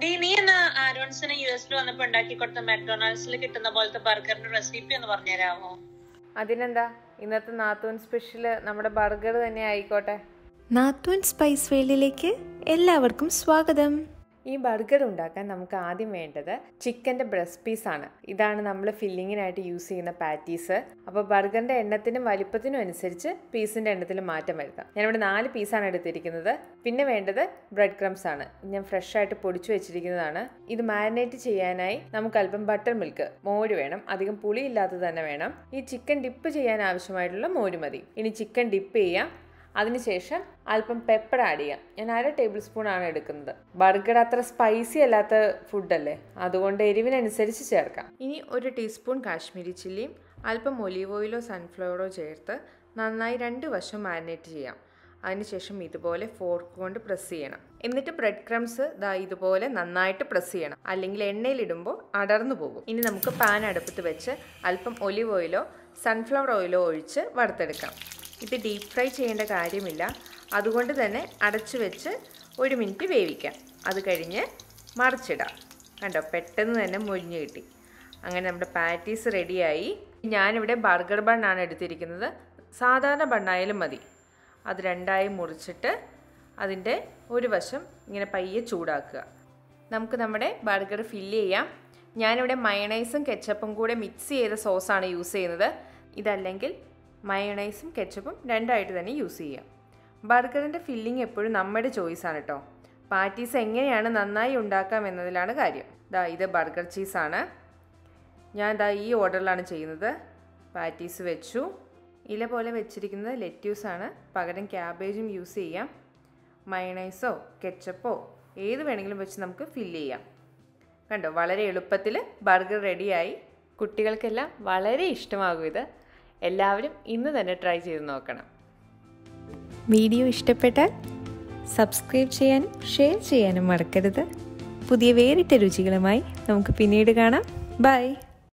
D നീ എന്നാ ആരോൺസിന് U എസിൽ വന്നപ്പോ ഉണ്ടാക്കി കൊടുത്ത മെക്ഡൊണാൾഡ്സിൽ കിട്ടുന്ന പോലത്തെ ബർഗറിന്റെ റെസിപ്പി ഒന്ന് പറഞ്ഞുതരാമോ അതിനെന്താ ഇന്നത്തെ നാത്തൂൻ സ്പെഷ്യൽ നമ്മുടെ ബർഗർ തന്നെ ആയിക്കോട്ടെ നാത്തൂൻ സ്പൈസ് വേൾഡിലേക്ക് എല്ലാവർക്കും സ്വാഗതം ഈ ബർഗർ ഉണ്ടാക്കാൻ നമുക്ക് ആദ്യം വേണ്ടത് ചിക്കൻ്റെ ബ്രസ്റ്റ് പീസാണ് ഇതാണ് നമ്മൾ ഫില്ലിങ്ങിനായിട്ട് യൂസ് ചെയ്യുന്ന പാറ്റീസ് അപ്പോൾ ബർഗറിൻ്റെ എണ്ണത്തിനും വലിപ്പത്തിനും അനുസരിച്ച് പീസിൻ്റെ എണ്ണത്തിൽ മാറ്റം വരുത്താം ഞാനിവിടെ നാല് പീസാണ് എടുത്തിരിക്കുന്നത് പിന്നെ വേണ്ടത് ബ്രെഡ് ക്രംസ് ആണ് ഞാൻ ഫ്രഷ് ആയിട്ട് പൊടിച്ചു വെച്ചിരിക്കുന്നതാണ് ഇത് മാരിനേറ്റ് ചെയ്യാനായി നമുക്ക് അല്പം ബട്ടർ മിൽക്ക് മോര് വേണം അധികം പുളിയില്ലാത്തത് തന്നെ വേണം ഈ ചിക്കൻ ഡിപ്പ് ചെയ്യാൻ ആവശ്യമായിട്ടുള്ള മോര് മതി ഇനി ചിക്കൻ ഡിപ്പ് ചെയ്യാം അതിനുശേഷം അല്പം പെപ്പർ ആഡ് ചെയ്യാം ഞാൻ അര ടേബിൾ സ്പൂൺ ആണ് എടുക്കുന്നത് ബർഗർ അത്ര സ്പൈസി അല്ലാത്ത ഫുഡല്ലേ അതുകൊണ്ട് എരിവിനനുസരിച്ച് ചേർക്കാം ഇനി ഒരു ടീസ്പൂൺ കാശ്മീരി ചില്ലിയും അല്പം ഒലീവ് ഓയിലോ സൺഫ്ലവറോ ചേർത്ത് നന്നായി രണ്ട് വശം മാരിനേറ്റ് ചെയ്യാം അതിനുശേഷം ഇതുപോലെ ഫോർക്ക് കൊണ്ട് പ്രസ് ചെയ്യണം എന്നിട്ട് ബ്രെഡ് ക്രംസ് ദാ ഇതുപോലെ നന്നായിട്ട് പ്രസ് ചെയ്യണം അല്ലെങ്കിൽ എണ്ണയിലിടുമ്പോൾ അടർന്നു പോകും ഇനി നമുക്ക് പാൻ അടുപ്പത്ത് വെച്ച് അല്പം ഒലിവ് ഓയിലോ സൺഫ്ലവർ ഓയിലോ ഒഴിച്ച് വറുത്തെടുക്കാം ഇത് ഡീപ്പ് ഫ്രൈ ചെയ്യേണ്ട കാര്യമില്ല അതുകൊണ്ട് തന്നെ അടച്ചു വെച്ച് ഒരു മിനിറ്റ് വേവിക്കാം അത് കഴിഞ്ഞ് മറിച്ചിടാം കണ്ടോ പെട്ടെന്ന് തന്നെ മുരിഞ്ഞ് കിട്ടി അങ്ങനെ നമ്മുടെ പാറ്റീസ് റെഡിയായി ഞാനിവിടെ ബർഗർ ബണ്ണാണ് എടുത്തിരിക്കുന്നത് സാധാരണ ബണ്ണായാലും മതി അത് രണ്ടായി മുറിച്ചിട്ട് അതിൻ്റെ ഒരു വശം ഇങ്ങനെ പയ്യെ ചൂടാക്കുക നമുക്ക് നമ്മുടെ ബർഗർ ഫില്ല് ചെയ്യാം ഞാനിവിടെ മയണൈസും കെച്ചപ്പും കൂടെ മിക്സ് ചെയ്ത സോസാണ് യൂസ് ചെയ്യുന്നത് ഇതല്ലെങ്കിൽ മയണൈസും കെച്ചപ്പും രണ്ടായിട്ട് തന്നെ യൂസ് ചെയ്യാം ബർഗറിൻ്റെ ഫില്ലിംഗ് എപ്പോഴും നമ്മുടെ ചോയ്സാണ് കേട്ടോ പാറ്റീസ് എങ്ങനെയാണ് നന്നായി ഉണ്ടാക്കാം എന്നതിലാണ് കാര്യം ദാ ഇത് ബർഗർ ചീസാണ് ഞാൻ ദാ ഈ ഓർഡറിലാണ് ചെയ്യുന്നത് പാറ്റീസ് വെച്ചു ഇല പോലെ വെച്ചിരിക്കുന്നത് ലെറ്റ്യൂസാണ് പകരം ക്യാബേജും യൂസ് ചെയ്യാം മയണൈസോ കെച്ചപ്പോ ഏത് വേണമെങ്കിലും വെച്ച് നമുക്ക് ഫില്ല് ചെയ്യാം കണ്ടോ വളരെ എളുപ്പത്തിൽ ബർഗർ റെഡിയായി കുട്ടികൾക്കെല്ലാം വളരെ ഇഷ്ടമാകും ഇത് എല്ലാവരും ഇന്ന് തന്നെ ട്രൈ ചെയ്ത് നോക്കണം വീഡിയോ ഇഷ്ടപ്പെട്ടാൽ സബ്സ്ക്രൈബ് ചെയ്യാനും ഷെയർ ചെയ്യാനും മറക്കരുത് പുതിയ വേറിട്ട രുചികളുമായി നമുക്ക് പിന്നീട് കാണാം ബൈ